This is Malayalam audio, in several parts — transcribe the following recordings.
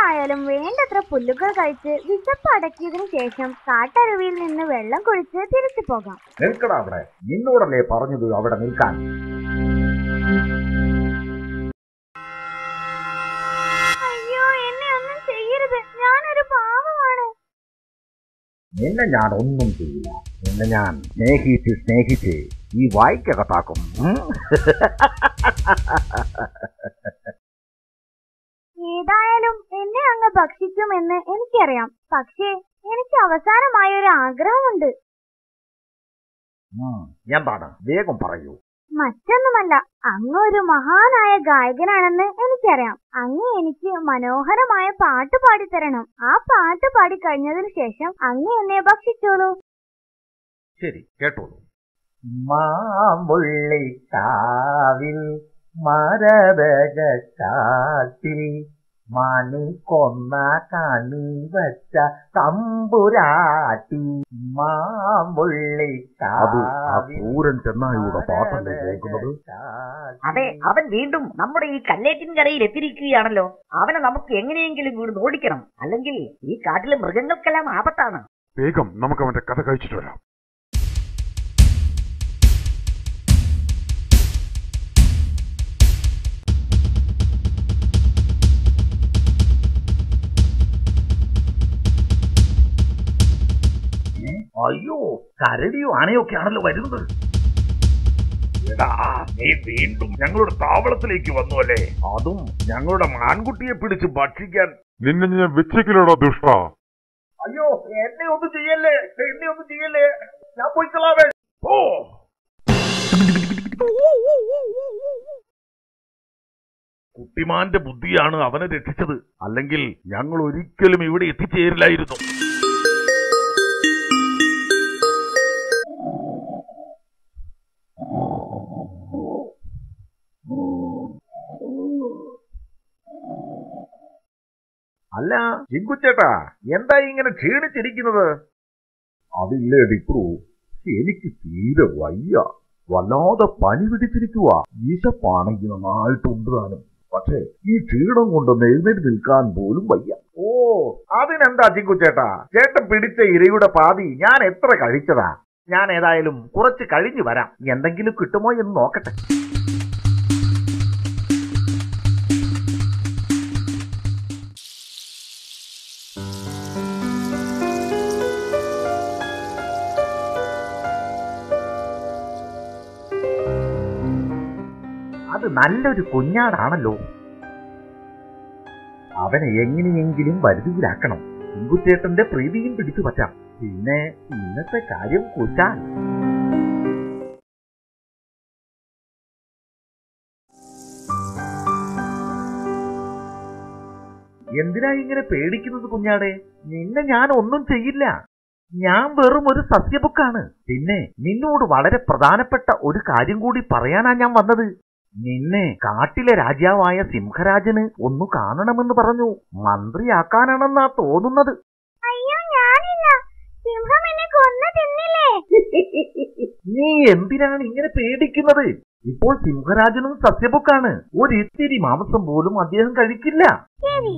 ഏതായാലും വേണ്ടത്ര പുല്ലുകൾ കഴിച്ച് വിശപ്പ് അടക്കിയതിനു ശേഷം കാട്ടരുവിയിൽ നിന്ന് വെള്ളം കുഴിച്ച് തിരിച്ചു പോകാം നിൽക്കടാ അവിടെ നിന്നോടല്ലേ പറഞ്ഞത് അവിടെ നിൽക്കാൻ അയ്യോ എന്നെ ഒന്നും ചെയ്യരുത് ഞാനൊരു പാവമാണ് നിന്നെ ഞാൻ ഒന്നും ചെയ്യില്ല നിന്നെ ഞാൻ സ്നേഹിച്ച് സ്നേഹിച്ച് ഈ വായിക്കകത്താക്കും ഉം? ഏതായാലും എന്നെ അങ്ങ് ഭക്ഷിക്കുമെന്ന് എനിക്കറിയാം പക്ഷേ എനിക്ക് അവസാനമായ ഒരു ആഗ്രഹമുണ്ട് ഉം. എന്താണ് വേഗം പറയൂ മറ്റൊന്നുമല്ല അങ്ങ് ഒരു മഹാനായ ഗായകനാണെന്ന് എനിക്കറിയാം അങ്ങ് എനിക്ക് മനോഹരമായ പാട്ട് പാടിത്തരണം ആ പാട്ട് പാടി കഴിഞ്ഞതിന് ശേഷം അങ്ങ് എന്നെ ഭക്ഷിച്ചോളൂ ശരി കേട്ടോളൂ മാമ്പുള്ളിക്കാവിൽ മരതക കാട്ടിൽ മണി കൊന്ന കണി വച്ച തമ്പുരാട്ടി അത് ആ ക്രൂരൻ ചെന്നായിയുടെ പാട്ടല്ലേ കേൾക്കുന്നത് അതെ അവൻ വീണ്ടും നമ്മുടെ ഈ കല്ലേറ്റിൻ കരയിൽ എത്തിയിരിക്കുകയാണല്ലോ അവനെ നമുക്ക് എങ്ങനെയെങ്കിലും വീട് ഓടിക്കണം അല്ലെങ്കിൽ ഈ കാട്ടിലെ മൃഗങ്ങൾക്കെല്ലാം ആപത്താണ് വേഗം നമുക്ക് അവന്റെ കഥ കഴിച്ചിട്ട് വരാം അയ്യോ കരടിയോ ആനയൊക്കെ ആണല്ലോ വരുന്നത് എടാ നീ വീണ്ടും ഞങ്ങളുടെ താവളത്തിലേക്ക് വന്നു അല്ലേ അതും ഞങ്ങളുടെ മാൻകുട്ടിയെ പിടിച്ച് ഭക്ഷിക്കാൻ നിന്നെ ഞാൻ വെച്ചേക്കില്ലടാ ദുഷ്ട അയ്യോ എന്നെ ഒന്നും ചെയ്യല്ലേ എന്നെ ഒന്നും ചെയ്യല്ലേ ഞാൻ പോയിക്കളാവേ ഓ കുട്ടിമാന്റെ ബുദ്ധിയാണ് അവനെ രക്ഷിച്ചത് അല്ലെങ്കിൽ ഞങ്ങൾ ഒരിക്കലും ഇവിടെ എത്തിച്ചേരില്ലായിരുന്നു അല്ല ചിങ്കുച്ചേട്ടാ എന്താ ഇങ്ങനെ ക്ഷീണിച്ചിരിക്കുന്നത് അതില്ലേ ഡിക്രു എനിക്ക് തീരെ വയ്യ വല്ലാതെ പനി പിടിച്ചിരിക്കുക ഈശപ്പാണെങ്കിൽ നന്നായിട്ടുണ്ട് താനും പക്ഷേ ഈ ക്ഷീണം കൊണ്ട് എഴുന്നേറ്റ് നിൽക്കാൻ പോലും വയ്യ ഓ അതിനെന്താ ചിങ്കുച്ചേട്ടാ ചേട്ടൻ പിടിച്ച ഇരയുടെ പാതി ഞാൻ എത്ര കഴിച്ചതാ ഞാൻ ഏതായാലും കുറച്ച് കഴിഞ്ഞു വരാം എന്തെങ്കിലും കിട്ടുമോ എന്ന് നോക്കട്ടെ അത് നല്ലൊരു കുഞ്ഞാടാണല്ലോ അവനെ എങ്ങനെയെങ്കിലും വരുതിയിലാക്കണം ചിങ്കുച്ചേട്ടന്റെ പ്രീതിയും പിടിച്ചു പറ്റാം പിന്നെ ഇന്നത്തെ കാര്യം കുറ്റാൻ എന്തിനാ ഇങ്ങനെ പേടിക്കുന്നത് കുഞ്ഞാടെ നിന്നെ ഞാൻ ഒന്നും ചെയ്യില്ല ഞാൻ വെറും ഒരു സസ്യബുക്കാണ് പിന്നെ നിന്നോട് വളരെ പ്രധാനപ്പെട്ട ഒരു കാര്യം കൂടി പറയാനാ ഞാൻ വന്നത് നിന്നെ കാട്ടിലെ രാജാവായ സിംഹരാജന് ഒന്ന് കാണണമെന്ന് പറഞ്ഞു മന്ത്രിയാക്കാനാണെന്നാ തോന്നുന്നത് അയ്യോ ഞാനില്ല സിംഹം എന്നെ കൊന്നു തിന്നില്ലേ നീ എന്തിനാണ് ഇങ്ങനെ പേടിക്കുന്നത് ഇപ്പോൾ സിംഹരാജനും സസ്യബുക്കാണ് ഒരു ഇത്തിരി മാംസം പോലും അദ്ദേഹം കഴിക്കില്ല ശരി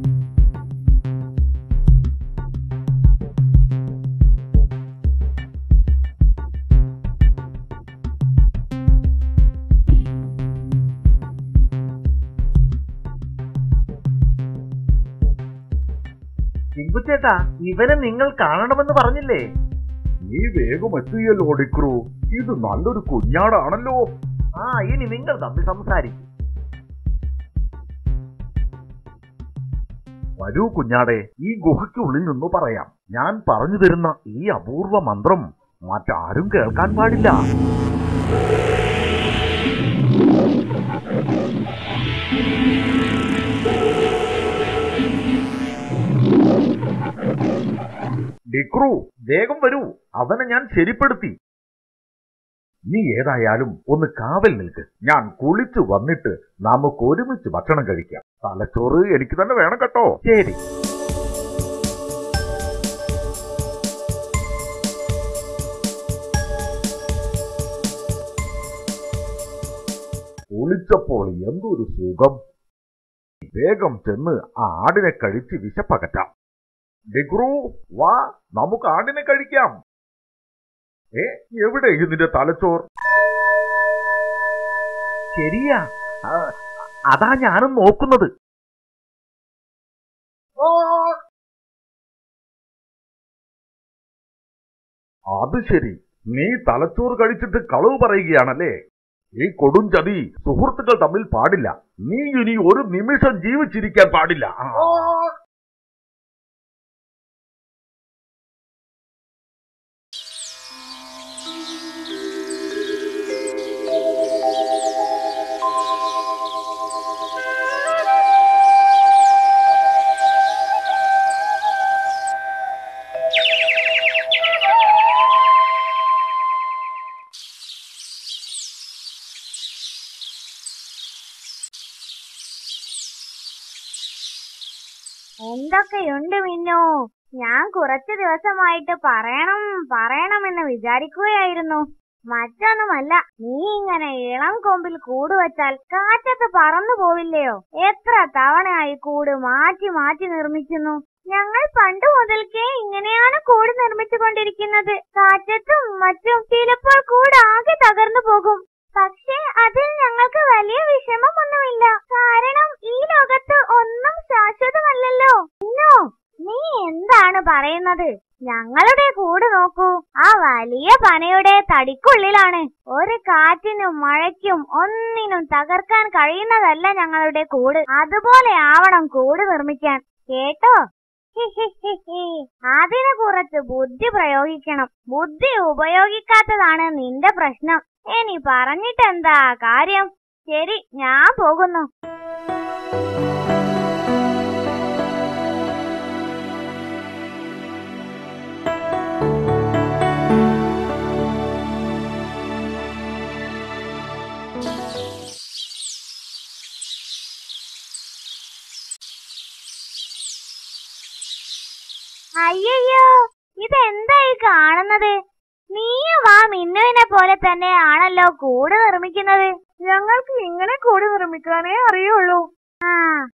ചിങ്കുച്ചേട്ടാ ഇവനെ നിങ്ങൾ കാണണമെന്ന് പറഞ്ഞില്ലേ നീ വേഗം എത്തിയല്ലോ ഡിക്രു ഇത് നല്ലൊരു കുഞ്ഞാടാണല്ലോ ആ ഇനി നിങ്ങൾ തമ്മിൽ സംസാരിക്കും വരൂ കുഞ്ഞാടെ ഈ ഗുഹയ്ക്കുള്ളിൽ നിന്ന് പറയാം ഞാൻ പറഞ്ഞു തരുന്ന ഈ അപൂർവ മന്ത്രം മറ്റാരും കേൾക്കാൻ പാടില്ല ഡിക്രു വേഗം വരൂ അവനെ ഞാൻ ശരിപ്പെടുത്തി നീ ഏതായാലും ഒന്ന് കാവൽ നിൽക്ക് ഞാൻ കുളിച്ചു വന്നിട്ട് നമുക്ക് ഒരുമിച്ച് ഭക്ഷണം കഴിക്കാം തലച്ചോറ് എനിക്ക് തന്നെ വേണം കേട്ടോ ശരി കുളിച്ചപ്പോൾ എന്തൊരു സുഖം വേഗം ചെന്ന് ആ ആടിനെ കഴിച്ച് വിശപ്പകറ്റാം ഡിഗ്രു വാ നമുക്ക് ആടിനെ കഴിക്കാം ഏ എവിടെ ഇതിന്റെ തലച്ചോർ ശരിയാ ആ, അതാ ഞാനും നോക്കുന്നത് അത് ശരി നീ തലച്ചോറ് കഴിച്ചിട്ട് കളവ് പറയുകയാണല്ലേ ഈ കൊടുംചതി സുഹൃത്തുക്കൾ തമ്മിൽ പാടില്ല നീ ഇനി ഒരു നിമിഷം ജീവിച്ചിരിക്കാൻ പാടില്ല ആ. എന്തൊക്കെയുണ്ട് മിന്നു ഞാൻ കുറച്ചു ദിവസമായിട്ട് പറയണം പറയണമെന്ന് വിചാരിക്കുകയായിരുന്നു മറ്റൊന്നുമല്ല നീ ഇങ്ങനെ ഇളം കൊമ്പിൽ കൂട് വെച്ചാൽ കാറ്റത്ത് പറന്നു പോവില്ലയോ എത്ര തവണയായി കൂട് മാറ്റി മാറ്റി നിർമ്മിക്കുന്നു ഞങ്ങൾ പണ്ട് മുതൽക്കേ ഇങ്ങനെയാണ് കൂട് നിർമ്മിച്ചുകൊണ്ടിരിക്കുന്നത് കാറ്റത്തും മറ്റും ചിലപ്പോൾ കൂട് ആകെ തകർന്നു പോകും പക്ഷേ അതിൽ ഞങ്ങൾക്ക് വലിയ വിഷമമൊന്നുമില്ല കാരണം ഈ ലോകത്ത് ഒന്നും ശാശ്വതമല്ലല്ലോ ഇന്നോ നീ എന്താണ് പറയുന്നത് ഞങ്ങളുടെ കൂട് നോക്കൂ ആ വലിയ പനയുടെ തടിക്കുള്ളിലാണ് ഒരു കാറ്റിനും മഴയ്ക്കും ഒന്നിനും തകർക്കാൻ കഴിയുന്നതല്ല ഞങ്ങളുടെ കൂട് അതുപോലെ ആവണം കൂട് നിർമ്മിക്കാൻ കേട്ടോ ഹിഹിഹിഹി. അതിന് കുറച്ച് ബുദ്ധി പ്രയോഗിക്കണം ബുദ്ധി ഉപയോഗിക്കാത്തതാണ് നിന്റെ പ്രശ്നം ഇനി പറഞ്ഞിട്ടെന്താ കാര്യം ശരി ഞാൻ പോകുന്നു അയ്യയ്യോ ഇതെന്തായി കാണുന്നത് നീയും ആ മിന്നുവിനെ പോലെ തന്നെ ആണല്ലോ കൂട് നിർമ്മിക്കുന്നത് ഞങ്ങൾക്ക് ഇങ്ങനെ കൂട് നിർമ്മിക്കാനേ അറിയുള്ളൂ ആ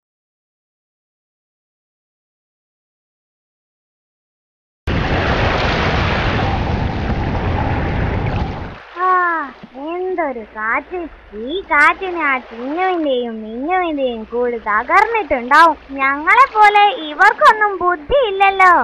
ആ, എന്തൊരു കാറ്റ് ഈ കാറ്റിന് ആ ചിന്നുവിന്റെയും മിന്നുവിന്റെയും കൂട് തകർന്നിട്ടുണ്ടാവും ഞങ്ങളെ പോലെ ഇവർക്കൊന്നും ബുദ്ധിയില്ലല്ലോ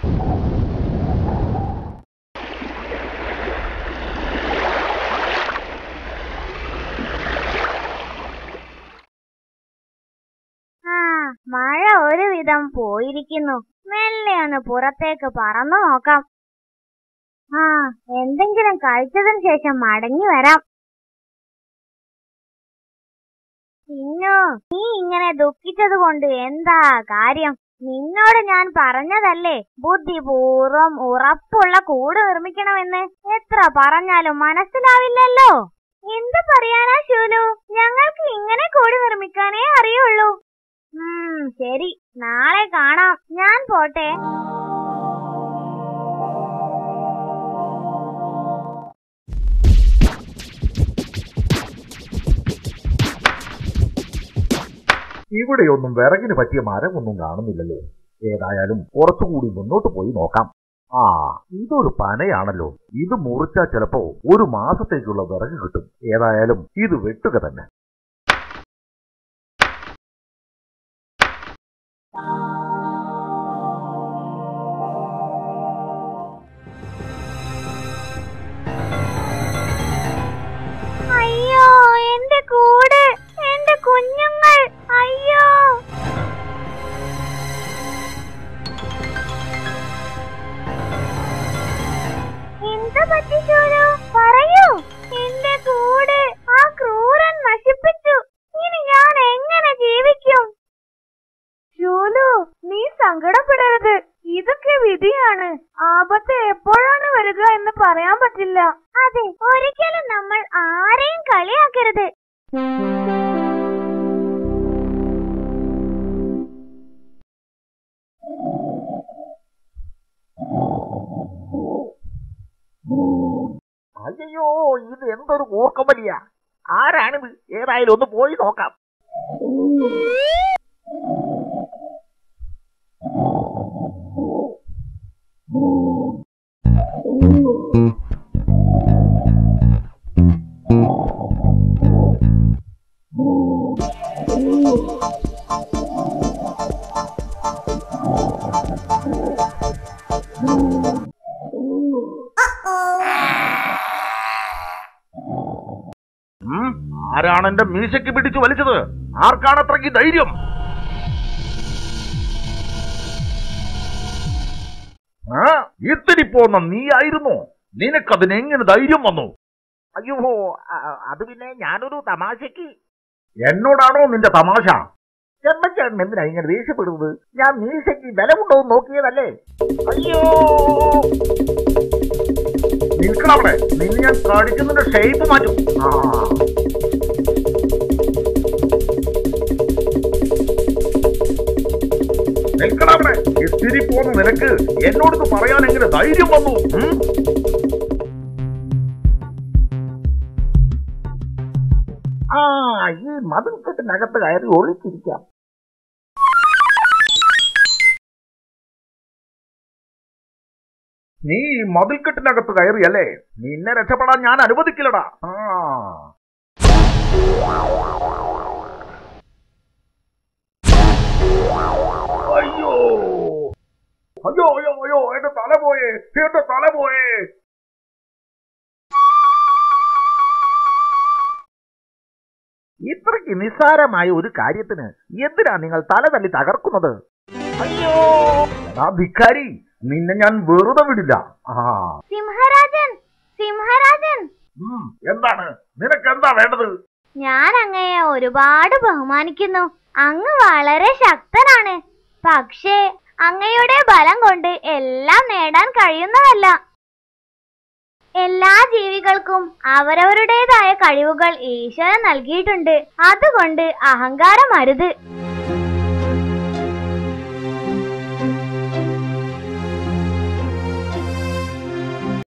ആ മഴ ഒരുവിധം പോയിരിക്കുന്നു മെല്ലെ ഒന്ന് പുറത്തേക്ക് പറന്നു നോക്കാം ആ എന്തെങ്കിലും കഴിച്ചതിന് ശേഷം മടങ്ങി വരാം പിന്നു നീ ഇങ്ങനെ ദുഃഖിച്ചത് കൊണ്ട് എന്താ കാര്യം നിന്നോട് ഞാൻ പറഞ്ഞതല്ലേ ബുദ്ധിപൂർവം ഉറപ്പുള്ള കൂട് നിർമ്മിക്കണമെന്ന് എത്ര പറഞ്ഞാലും മനസ്സിലാവില്ലല്ലോ എന്ത് പറയാനാ ശൂലു ഞങ്ങൾക്ക് ഇങ്ങനെ കൂട് നിർമ്മിക്കാനേ അറിയുള്ളൂ ഉം ശരി നാളെ കാണാം ഞാൻ പോട്ടെ ഇവിടെയൊന്നും വിറകിന് പറ്റിയ മരമൊന്നും കാണുന്നില്ലല്ലോ ഏതായാലും കുറച്ചുകൂടി മുന്നോട്ട് പോയി നോക്കാം ആ ഇതൊരു പനയാണല്ലോ ഇത് മുറിച്ചാൽ ചിലപ്പോ ഒരു മാസത്തേക്കുള്ള വിറക് കിട്ടും ഏതായാലും ഇത് വെട്ടുക തന്നെ അയ്യോ എന്റെ കൂട് എന്റെ കുഞ്ഞുങ്ങൾ അയ്യോ എന്താ പറ്റി ശൂലു പറയൂ എന്റെ കൂട് ആ ക്രൂരൻ നശിപ്പിച്ചു ഇനി ഞാൻ എങ്ങനെ ജീവിക്കും ശൂലു നീ സങ്കടപ്പെടരുത് ഇതൊക്കെ വിധിയാണ് ആപത്ത് എപ്പോഴാണ് വരിക എന്ന് പറയാൻ പറ്റില്ല അതെ ഒരിക്കലും നമ്മൾ ആരെയും കളിയാക്കരുത് അയ്യോ ഇത് എന്തൊരു മൂർക്കമലിയ ആരാണിത് ഏതായാലും ഒന്ന് പോയി നോക്കാം എന്റെ മീശയ്ക്ക് പിടിച്ചു വലിച്ചത് ആർക്കാണ് അത്രയ്ക്ക് ധൈര്യം ആ ഇത്തിരി പോന്ന നീ ആയിരുന്നു നിനക്കതിനെങ്ങനെ ധൈര്യം വന്നു അയ്യോ അത് പിന്നെ ഞാനൊരു തമാശക്ക് എന്നോടാണോ നിന്റെ തമാശ ചെമ്മച്ചേട്ടൻ എന്തിനാ ഇങ്ങനെ ദേഷ്യപ്പെടുന്നത് ഞാൻ മീശയ്ക്ക് ബലമുണ്ടോ എന്ന് നോക്കിയതല്ലേ അയ്യോ നിൽക്കണവിടെ നിന്നെ ഞാൻ കടിക്കുന്നതിന്റെ ഷേപ്പ് മാറ്റും ആ നിൽക്കണവിടെ ഇത്തിരി പോന്ന നിനക്ക് എന്നോടത് പറയാൻ എങ്ങനെ ധൈര്യം വന്നു ഉം? ആ ഈ മതിൽ കെട്ടിനകത്ത് കയറി ഒളിച്ചിരിക്കാം നീ ഈ മതിൽക്കെട്ടിനകത്ത് കയറിയല്ലേ നിന്നെ രക്ഷപ്പെടാൻ ഞാൻ അനുവദിക്കില്ലടാ ആ അയ്യോ അയ്യോ അയ്യോ അയ്യോ എന്റെ തല പോയേ എന്റെ തല പോയേ ഇത്രയ്ക്ക് നിസ്സാരമായ ഒരു കാര്യത്തിന് എന്തിനാ നിങ്ങൾ തല തല്ലി തകർക്കുന്നത് അയ്യോ എടാ ധിക്കാരി നിന്നെ ഞാൻ വെറുതെ വിടില്ല ആ സിംഹരാജൻ സിംഹരാജൻ ഉം, എന്താണ് നിനക്ക് എന്താ വേണ്ടത് ഞാൻ അങ്ങയെ ഒരുപാട് ബഹുമാനിക്കുന്നു അങ്ങ് വളരെ ശക്തനാണ് പക്ഷേ അങ്ങയുടെ ബലം കൊണ്ട് എല്ലാം നേടാൻ കഴിയുന്നതല്ല എല്ലാ ജീവികൾക്കും അവരവരുടേതായ കഴിവുകൾ ഈശ്വരൻ നൽകിയിട്ടുണ്ട് അതുകൊണ്ട് അഹങ്കാരം അരുത്